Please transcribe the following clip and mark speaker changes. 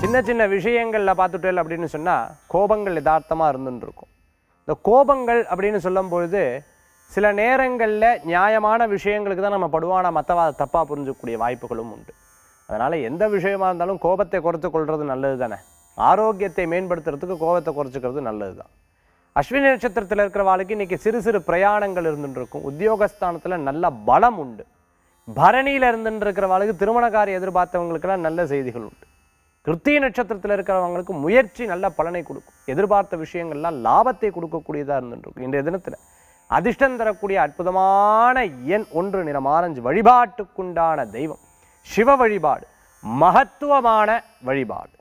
Speaker 1: சின்ன சின்ன விஷயங்களில் பார்த்துட்டேல் அப்படின்னு சொன்னால் கோபங்கள் யதார்த்தமாக இருந்துன்னு இருக்கும் இந்த கோபங்கள் அப்படின்னு சொல்லும் பொழுது சில நேரங்களில் நியாயமான விஷயங்களுக்கு தான் நம்ம படுவான மற்றவா தப்பாக புரிஞ்சக்கூடிய வாய்ப்புகளும் உண்டு அதனால் எந்த விஷயமா இருந்தாலும் கோபத்தை குறைத்து கொள்வது நல்லது தானே ஆரோக்கியத்தை மேம்படுத்துறதுக்கு கோபத்தை குறைச்சிக்கிறது நல்லது தான் அஸ்வினி நட்சத்திரத்தில் இருக்கிற வாழ்க்கை இன்னைக்கு சிறு சிறு பிரயாணங்கள் இருந்துட்டு இருக்கும் உத்தியோகஸ்தானத்தில் நல்ல பலம் உண்டு பரணியில் இருந்துட்டு இருக்கிற வாழ்க்கை திருமண காரியம் எதிர்பார்த்தவங்களுக்கெல்லாம் நல்ல செய்திகள் உண்டு கிருத்திய நட்சத்திரத்தில் இருக்கிறவங்களுக்கு முயற்சி நல்ல பலனை கொடுக்கும் எதிர்பார்த்த விஷயங்கள்லாம் லாபத்தை கொடுக்கக்கூடியதாக இருந்துருக்கும் இன்றைய தினத்தில் அதிர்ஷ்டம் தரக்கூடிய அற்புதமான எண் ஒன்று நிறம் ஆரஞ்சு வழிபாட்டுக்குண்டான தெய்வம் சிவ வழிபாடு மகத்துவமான வழிபாடு